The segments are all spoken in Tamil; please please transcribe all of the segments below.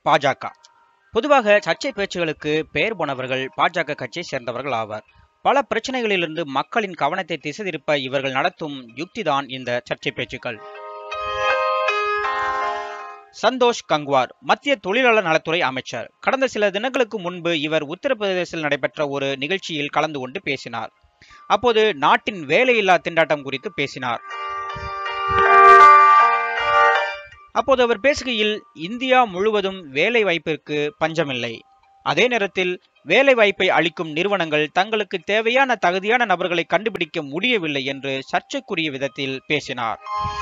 பாஜக பொதுவாக சர்ச்சை பேச்சுகளுக்கு பெயர் போனவர்கள் பாஜக கட்சியை சேர்ந்தவர்கள் ஆவர் பல பிரச்சனைகளிலிருந்து மக்களின் கவனத்தை திசை திருப்ப இவர்கள் நடத்தும் யுக்திதான் இந்த சர்ச்சை பேச்சுக்கள் சந்தோஷ் கங்வார் மத்திய தொழிலாளர் நலத்துறை அமைச்சர் கடந்த சில தினங்களுக்கு முன்பு இவர் உத்தரப்பிரதேசத்தில் நடைபெற்ற ஒரு நிகழ்ச்சியில் கலந்து கொண்டு பேசினார் அப்போது நாட்டின் வேலையில்லா திண்டாட்டம் குறித்து பேசினார் அப்போது அவர் பேசுகையில் இந்தியா முழுவதும் வேலை வாய்ப்பிற்கு பஞ்சமில்லை அதே நேரத்தில் வேலை வாய்ப்பை அளிக்கும் நிறுவனங்கள் தங்களுக்கு தேவையான தகுதியான நபர்களை கண்டுபிடிக்க முடியவில்லை என்று சர்ச்சைக்குரிய விதத்தில் பேசினார்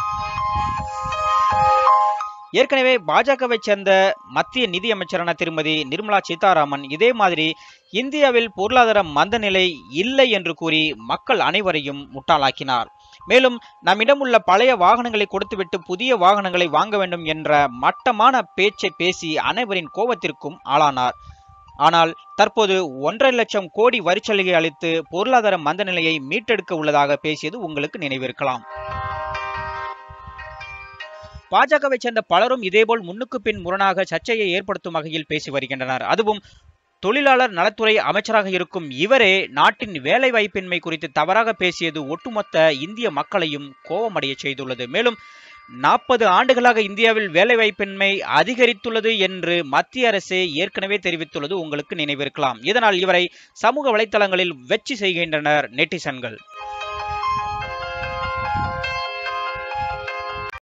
ஏற்கனவே பாஜகவை சேர்ந்த மத்திய நிதி அமைச்சரான திருமதி நிர்மலா சீதாராமன் இதே மாதிரி இந்தியாவில் பொருளாதார மந்தநிலை இல்லை என்று கூறி மக்கள் அனைவரையும் முட்டாளாக்கினார் மேலும் நம்மிடம் உள்ள பழைய வாகனங்களை கொடுத்துவிட்டு புதிய வாகனங்களை வாங்க வேண்டும் என்ற மட்டமான பேச்சை பேசி அனைவரின் கோபத்திற்கும் ஆளானார் ஆனால் தற்போது ஒன்றரை லட்சம் கோடி வரிச்சலுகை அளித்து பொருளாதார மந்தநிலையை மீட்டெடுக்க உள்ளதாக பேசியது உங்களுக்கு நினைவிருக்கலாம் பாஜகவை சேர்ந்த பலரும் இதேபோல் முன்னுக்கு பின் முரணாக சர்ச்சையை ஏற்படுத்தும் வகையில் பேசி வருகின்றனர் அதுவும் தொழிலாளர் நலத்துறை அமைச்சராக இருக்கும் இவரே நாட்டின் வேலை வாய்ப்பின்மை குறித்து தவறாக பேசியது ஒட்டுமொத்த இந்திய மக்களையும் கோபமடைய செய்துள்ளது மேலும் நாற்பது ஆண்டுகளாக இந்தியாவில் வேலைவாய்ப்பின்மை அதிகரித்துள்ளது என்று மத்திய அரசே ஏற்கனவே தெரிவித்துள்ளது உங்களுக்கு நினைவிருக்கலாம் இதனால் இவரை சமூக வலைத்தளங்களில் வெற்றி செய்கின்றனர் நெட்டிசன்கள்